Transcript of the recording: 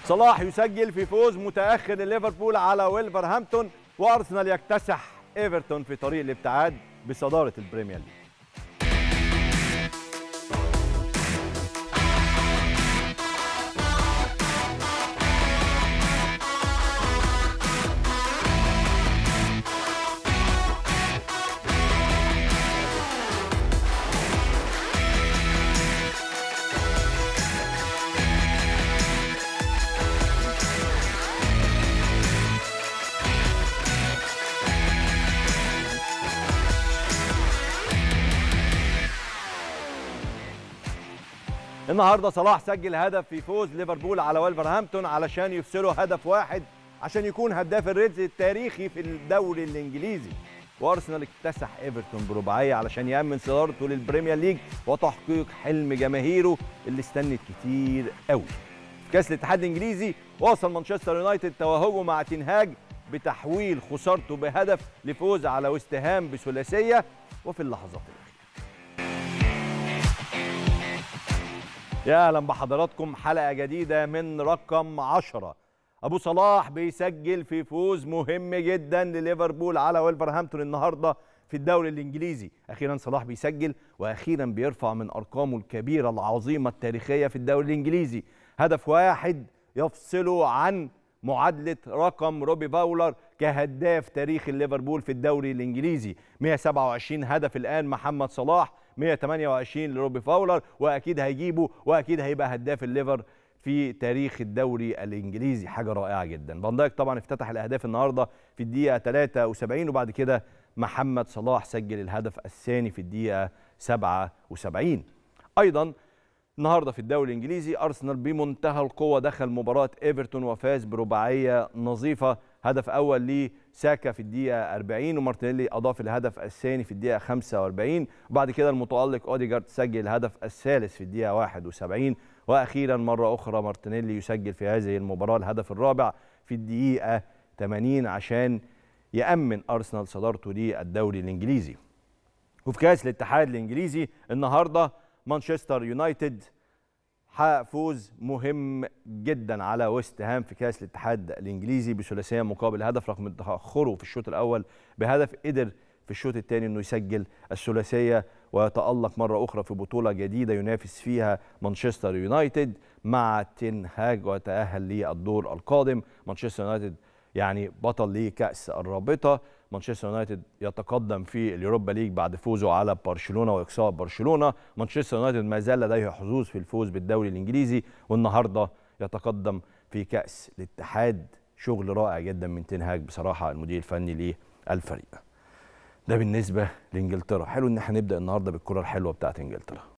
صلاح يسجل في فوز متاخر لليفربول على ويلفرهامبتون وارسنال يكتسح ايفرتون في طريق الابتعاد بصداره البريمير ليج النهارده صلاح سجل هدف في فوز ليفربول على ولفرهامبتون علشان يفصلوا هدف واحد عشان يكون هداف الريدز التاريخي في الدوري الانجليزي وارسنال اكتسح ايفرتون برباعيه علشان يامن صدارته للبريمير ليج وتحقيق حلم جماهيره اللي استنت كتير قوي في كاس الاتحاد الانجليزي وصل مانشستر يونايتد توهجه مع تنهاج بتحويل خسارته بهدف لفوز على ويست هام بثلاثيه وفي اللحظات الاخيره يا اهلا بحضراتكم حلقه جديده من رقم 10 ابو صلاح بيسجل في فوز مهم جدا لليفربول على ولفرهامبتون النهارده في الدوري الانجليزي اخيرا صلاح بيسجل واخيرا بيرفع من ارقامه الكبيره العظيمه التاريخيه في الدوري الانجليزي هدف واحد يفصله عن معادله رقم روبي فاولر كهداف تاريخ الليفربول في الدوري الانجليزي 127 هدف الان محمد صلاح 128 لروبي فاولر واكيد هيجيبه واكيد هيبقى هداف الليفر في تاريخ الدوري الانجليزي حاجه رائعه جدا فان دايك طبعا افتتح الاهداف النهارده في الدقيقه 73 وبعد كده محمد صلاح سجل الهدف الثاني في الدقيقه 77 ايضا النهارده في الدوري الانجليزي ارسنال بمنتهى القوه دخل مباراه ايفرتون وفاز برباعيه نظيفه هدف اول لساكا في الدقيقه 40 ومارتينيلي اضاف الهدف الثاني في الدقيقه 45 وبعد كده المتالق اوديجارد سجل الهدف الثالث في الدقيقه 71 واخيرا مره اخرى مارتينيلي يسجل في هذه المباراه الهدف الرابع في الدقيقه 80 عشان يامن ارسنال صدارته للدوري الانجليزي وفي كاس الاتحاد الانجليزي النهارده مانشستر يونايتد حقق فوز مهم جدا على ويست هام في كاس الاتحاد الانجليزي بثلاثيه مقابل هدف رغم تاخره في الشوط الاول بهدف قدر في الشوط الثاني انه يسجل الثلاثيه ويتالق مره اخرى في بطوله جديده ينافس فيها مانشستر يونايتد مع تين هاج ويتاهل للدور القادم مانشستر يونايتد يعني بطل لكاس الرابطه مانشستر يونايتد يتقدم في اليوروبا ليج بعد فوزه على برشلونه واقصاء برشلونه مانشستر يونايتد ما زال لديه حظوظ في الفوز بالدوري الانجليزي والنهارده يتقدم في كاس الاتحاد شغل رائع جدا من تنهاج بصراحه المدير الفني للفريق ده بالنسبه لانجلترا حلو ان احنا نبدا النهارده بالكره الحلوه بتاعت انجلترا